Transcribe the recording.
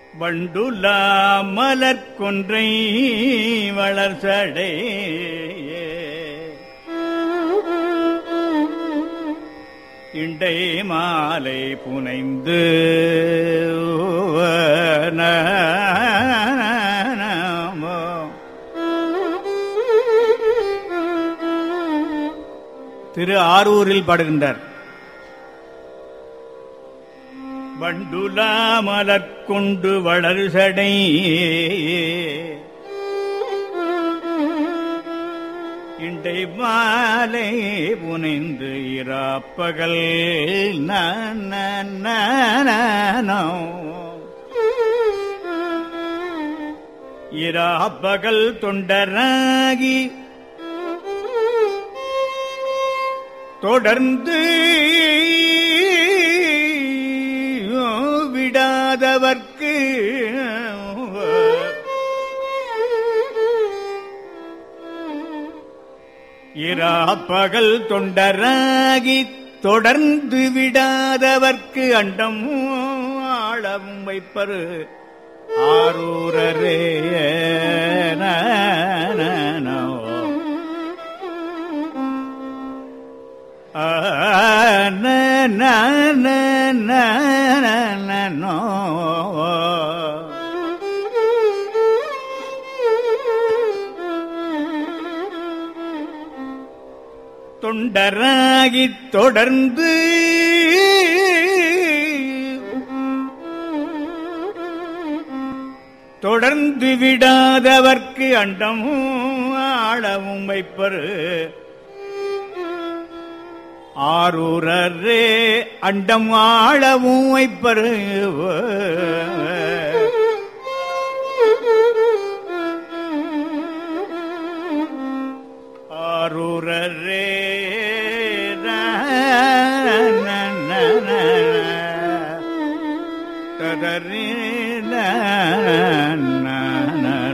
வண்டுலா மலர்கொன்றை வளர்சடை இண்டை மாலை புனைந்து நமோ திரு ஆரூரில் பாடுகின்றார் வண்டுலா மலர்கொண்டு வளர்சடை இண்டை மாலை புனைந்து இராப்பகல் நானோ இராப்பகல் தொண்டராகி தொடர்ந்து விடாதவர்க்கு இராப்பகல் தொண்டராகி தொடர்ந்து விடாதவர்க்கு அண்டம் ஆழவும் வைப்பரு ஆரூரரே நானோ நோ தொண்டராகித் தொடர்ந்து தொடர்ந்து விடாதவர்க்கு அண்டமும் ஆழவும் வைப்பரு ஆரூரரே அண்டம் ஆழவும் வைப்பரு ஆரூரரே ததறி